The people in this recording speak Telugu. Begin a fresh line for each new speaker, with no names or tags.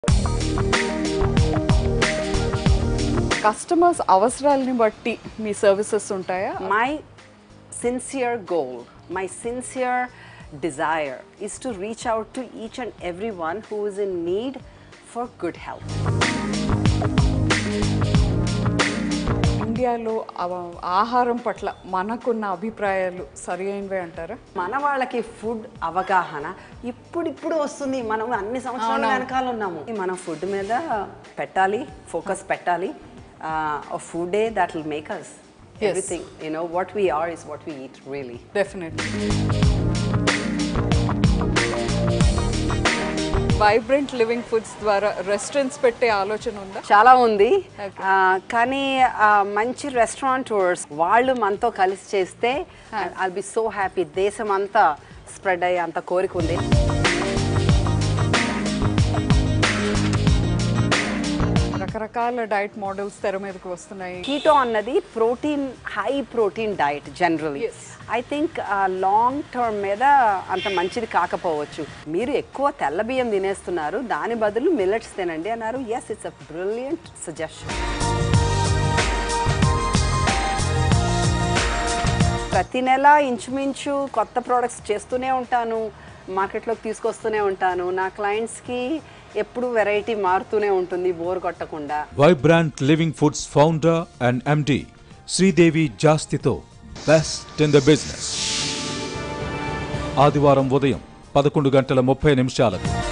కస్టమర్స్ అవసరాలని బట్టి మీ సర్వీసెస్ ఉంటాయా
My sincere goal, my sincere desire is to reach out to each and everyone who is in need for good health.
ఇండియాలో అవ- ఆహారం పట్ల మనకున్న అభిప్రాయాలు సరి అయినవే అంటారా
మన వాళ్ళకి ఫుడ్ అవగాహన ఇప్పుడిప్పుడు వస్తుంది మనం అన్ని సంవత్సరాల వెనకాల ఉన్నాము మనం ఫుడ్ మీద పెట్టాలి ఫోకస్ పెట్టాలి food day that will make us
Yes.
Everything you know what we are is what we eat really
definitely vibrant living foods ద్వారా రెస్టారెంట్స్ పెట్టే ఆలోచన ఉందా
చాలా ఉంది
Okay.
ఆ, కానీ ఆ, మంచి రెస్టారెంటర్స్ వాళ్ళు మనతో కలిసి చేస్తే ఐల్ బి సో హ్యాపీ దేశం అంతా స్ప్రెడ్ అయ్యే అంత కోరిక ఉంది
రకరకాల డైట్ మోడల్స్ తెర మీదకి వస్తున్నాయి
కీటో అన్నది protein high protein diet generally
Yes.
I think long term మీద అంత మంచిది కాకపోవచ్చు మీరు ఎక్కువ తెల్ల బియ్యం తినేస్తున్నారు దాని బదులు మిల్లెట్స్ తినండి అన్నారు yes it's a brilliant suggestion ప్రతి నెల ఇంచుమించు కొత్త ప్రోడక్ట్స్ చేస్తూనే ఉంటాను మార్కెట్లోకి తీసుకొస్తూనే ఉంటాను నా క్లయింట్స్కి ఎప్పుడు వెరైటీ మారుతూనే ఉంటుంది బోర్ కొట్టకుండా
vibrant living foods founder and MD Sridevi జాస్తితో బెస్ట్ ఇన్ ద బిజినెస్ ఆదివారం ఉదయం పదకొండు గంటల ముప్పై నిమిషాలకు